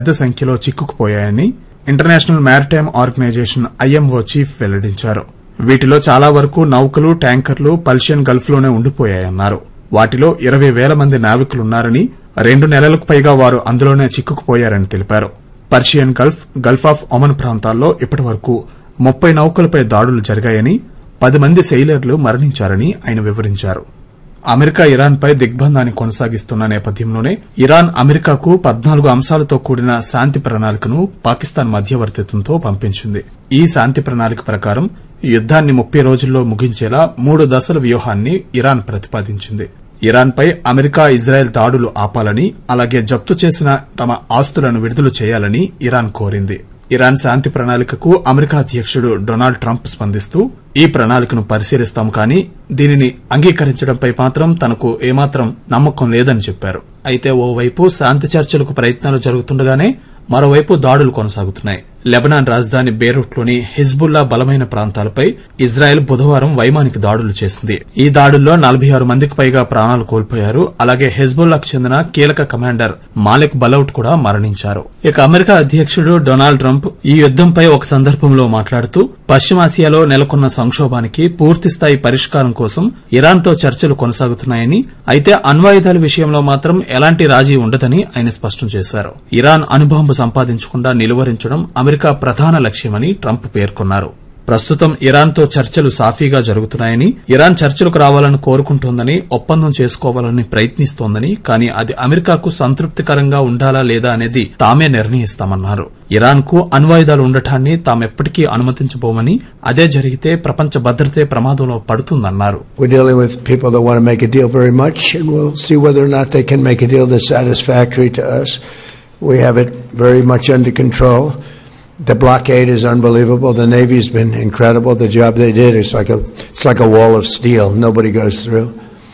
పెద్ద సంఖ్యలో చిక్కుకుపోయాయని international maritime organisation IMO chief వెల్లడించారు వీటిలో చాలా వరకు నౌకలు ట్యాంకర్లు పర్షియన్ గల్ఫ్లోనే ఉండిపోయాయన్నారు వాటిలో ఇరవై వేల మంది నావికులున్నారని రెండు నెలలకు పైగా వారు అందులోనే చిక్కుకుపోయారని తెలిపారు Persian Gulf Gulf of Oman ప్రాంతాల్లో ఇప్పటి వరకు ముప్పై నౌకలపై దాడులు జరిగాయని పది మంది సెయిలర్లు మరణించారని ఆయన వివరించారు అమెరికా ఇరాన్ పై దిగ్బంధాన్ని కొనసాగిస్తున్న నేపథ్యంలోనే ఇరాన్ అమెరికాకు పద్నాలుగు అంశాలతో కూడిన శాంతి ప్రణాళికను పాకిస్తాన్ మధ్యవర్తిత్వంతో పంపించింది ఈ శాంతి ప్రణాళిక ప్రకారం యుద్దాన్ని ముప్పై రోజుల్లో ముగించేలా మూడు దశల వ్యూహాన్ని ఇరాన్ ప్రతిపాదించింది ఇరాన్ పై అమెరికా ఇజ్రాయెల్ దాడులు ఆపాలని అలాగే జప్తు చేసిన తమ ఆస్తులను విడుదల చేయాలని ఇరాన్ కోరింది ఇరాన్ శాంతి ప్రణాళికకు అమెరికా అధ్యకుడు డొనాల్డ్ ట్రంప్ స్పందిస్తూ ఈ ప్రణాళికను పరిశీలిస్తాం కానీ దీనిని అంగీకరించడంపై మాత్రం తనకు ఏమాత్రం నమ్మకం లేదని చెప్పారు అయితే ఓవైపు శాంతి చర్చలకు ప్రయత్నాలు జరుగుతుండగానే మరోవైపు దాడులు కొనసాగుతున్నాయి లెబనాన్ రాజధాని బేరూట్లోని హిజ్బుల్లా బలమైన ప్రాంతాలపై ఇజ్రాయెల్ బుధవారం వైమానిక దాడులు చేసింది ఈ దాడుల్లో నలభై ఆరు మందికి పైగా ప్రాణాలు కోల్పోయారు అలాగే హెజ్బుల్లాకు చెందిన కీలక కమాండర్ మాలిక్ బలౌట్ కూడా మరణించారు ఇక అమెరికా అధ్యకుడు డొనాల్డ్ ట్రంప్ ఈ యుద్దంపై ఒక సందర్భంలో మాట్లాడుతూ పశ్చిమాసియాలో నెలకొన్న సంక్షోభానికి పూర్తిస్థాయి పరిష్కారం కోసం ఇరాన్తో చర్చలు కొనసాగుతున్నాయని అయితే అణ్వాయుధాల విషయంలో మాత్రం ఎలాంటి రాజీ ఉండదని ఆయన స్పష్టం చేశారు ఇరాన్ అణుబాంబు సంపాదించకుండా నిలువరించడం అమెరికా ప్రధాన లక్ష్యమని ట్రంప్ పేర్కొన్నారు ప్రస్తుతం ఇరాన్తో చర్చలు సాఫీగా జరుగుతున్నాయని ఇరాన్ చర్చలకు రావాలని కోరుకుంటోందని ఒప్పందం చేసుకోవాలని ప్రయత్నిస్తోందని కానీ అది అమెరికాకు సంతృప్తికరంగా ఉండాలా లేదా అనేది తామే నిర్ణయిస్తామన్నారు ఇరాన్ కు అణ్వాయుధాలు ఉండటాన్ని తామెప్పటికీ అనుమతించబోమని అదే జరిగితే ప్రపంచ భద్రతే ప్రమాదంలో పడుతుందన్నారు We're dealing with people that want to make a deal very much, and we'll see whether or not they can make a deal that's satisfactory to us. We have it very much under control. The blockade is unbelievable. The Navy's been incredible. The job they did is like a it's like a wall of steel. Nobody goes through.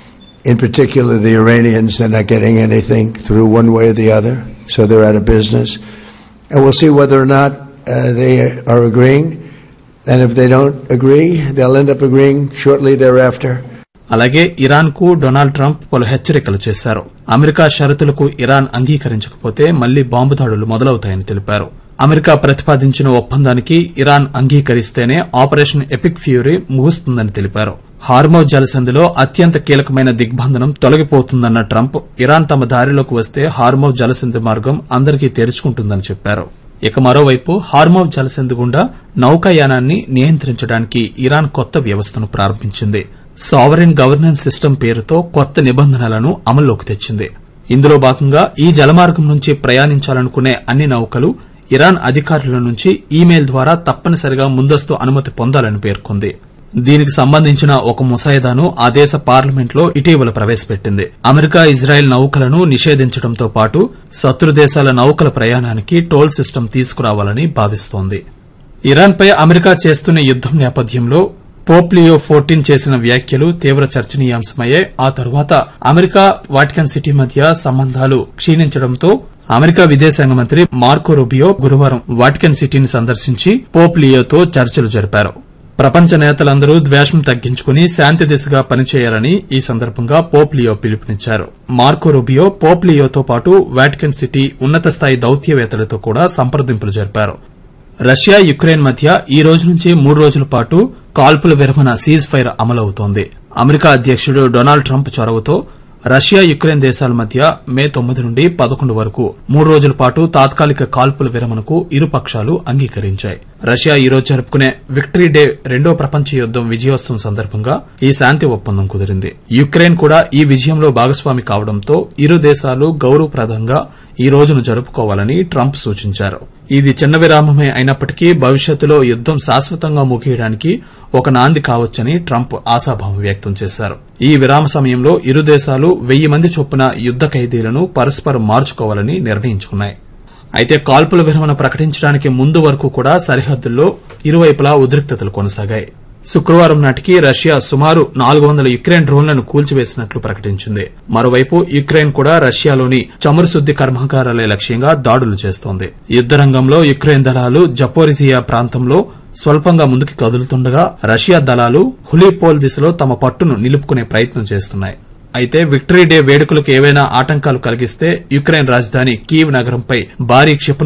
In particular, the Iranians, they're not getting anything through one way or the other, so they're out of business. And we'll see whether or not uh, they are agreeing. And if they don't agree, they'll end up agreeing shortly thereafter. అలాగే Iran కు Donald Trump పలు హెచ్చరికలు చేశారు America షరతులకు Iran అంగీకరించకపోతే మళ్లీ bomb దాడులు మొదలవుతాయని తెలిపారు America ప్రతిపాదించిన ఒప్పందానికి ఇరాన్ అంగీకరిస్తేనే ఆపరేషన్ ఎపిక్ ఫ్యూరీ ముగుస్తుందని తెలిపారు హార్మోజ్ జలసంధిలో అత్యంత కీలకమైన దిగ్బంధనం తొలగిపోతుందన్న ట్రంప్ ఇరాన్ తమ దారిలోకి వస్తే హార్మోజ్ జలసంధి మార్గం అందరికీ తెరుచుకుంటుందని చెప్పారు ఇక మరోవైపు హార్మోవ్ జలసంధి గుండా నౌకాయానాన్ని నియంత్రించడానికి ఇరాన్ కొత్త వ్యవస్థను ప్రారంభించింది సావరిన్ గవర్నెన్స్ సిస్టమ్ పేరుతో కొత్త నిబంధనలను అమల్లోకి తెచ్చింది ఇందులో భాగంగా ఈ జలమార్గం నుంచి ప్రయాణించాలనుకునే అన్ని నౌకలు ఇరాన్ అధికారుల నుంచి ఈమెయిల్ ద్వారా తప్పనిసరిగా ముందస్తు అనుమతి పొందాలని పేర్కొంది దీనికి సంబంధించిన ఒక ముసాయిదాను ఆ దేశ పార్లమెంట్లో ఇటీవల ప్రవేశపెట్టింది అమెరికా ఇజ్రాయెల్ నౌకలను నిషేధించడంతో పాటు శత్రు దేశాల నౌకల ప్రయాణానికి టోల్ సిస్టమ్ తీసుకురావాలని భావిస్తోంది ఇరాన్పై అమెరికా చేస్తున్న యుద్దం నేపథ్యంలో పోప్లియో ఫోర్టీన్ చేసిన వ్యాఖ్యలు తీవ్ర చర్చనీయాంశమయ్యాయి ఆ తరువాత అమెరికా వాటికన్ సిటీ మధ్య సంబంధాలు క్షీణించడంతో అమెరికా విదేశాంగ మంత్రి మార్కో రూబియో గురువారం వాటికన్ సిటీని సందర్శించి పోప్లియోతో చర్చలు జరిపారు ప్రపంచ నేతలందరూ ద్వేషం తగ్గించుకుని శాంతి దిశగా పనిచేయాలని ఈ సందర్భంగా పోప్లియో పిలుపునిచ్చారు మార్కో రూబియో పోప్లియోతో పాటు వాటికన్ సిటీ ఉన్నత స్థాయి దౌత్యవేత్తలతో కూడా సంప్రదింపులు జరిపారు రష్యా యుక్రెయిన్ మధ్య ఈ రోజు నుంచి మూడు రోజుల పాటు కాల్పుల విరమణ సీజ్ ఫైర్ అమలవుతోంది అమెరికా అధ్యకుడు డొనాల్డ్ ట్రంప్ చొరవతో రష్యా యుక్రెయిన్ దేశాల మధ్య మే తొమ్మిది నుండి పదకొండు వరకు మూడు రోజుల పాటు తాత్కాలిక కాల్పుల విరమణకు ఇరు పక్షాలు అంగీకరించాయి రష్యా ఈ రోజు జరుపుకునే విక్టరీ డే రెండో ప్రపంచ యుద్దం విజయోత్సవం సందర్భంగా ఈ శాంతి ఒప్పందం కుదిరింది యుక్రెయిన్ కూడా ఈ విజయంలో భాగస్వామి కావడంతో ఇరు దేశాలు గౌరవప్రదంగా ఈ రోజును జరుపుకోవాలని ట్రంప్ సూచించారు ఇది చిన్న విరామమే అయినప్పటికీ భవిష్యత్తులో యుద్దం శాశ్వతంగా ముగియడానికి ఒక నాంది కావచ్చని ట్రంప్ ఆశాభావం వ్యక్తం చేశారు ఈ విరామ సమయంలో ఇరు దేశాలు వెయ్యి మంది చొప్పున యుద్ద ఖైదీలను పరస్పరం మార్చుకోవాలని నిర్ణయించుకున్నాయి అయితే కాల్పుల విరమణ ప్రకటించడానికి ముందు వరకు కూడా సరిహద్దుల్లో ఇరువైపులా ఉద్రిక్తతలు కొనసాగాయి శుక్రవారం నాటికి రష్యా సుమారు నాలుగు వందల యుక్రెయిన్ డ్రోన్లను కూల్చివేసినట్లు ప్రకటించింది మరోవైపు యుక్రెయిన్ కూడా రష్యాలోని చమురు శుద్ది కర్మాగారాలే లక్ష్యంగా దాడులు చేస్తోంది యుద్ద రంగంలో యుక్రెయిన్ దళాలు జపోరిజియా ప్రాంతంలో స్వల్పంగా ముందుకు కదులుతుండగా రష్యా దళాలు హులీపోల్ దిశలో తమ పట్టును నిలుపుకునే ప్రయత్నం చేస్తున్నాయి అయితే విక్టరీ డే వేడుకలకు ఏవైనా ఆటంకాలు కలిగిస్తే యుక్రెయిన్ రాజధాని కీవ్ నగరంపై భారీ క్షిపణి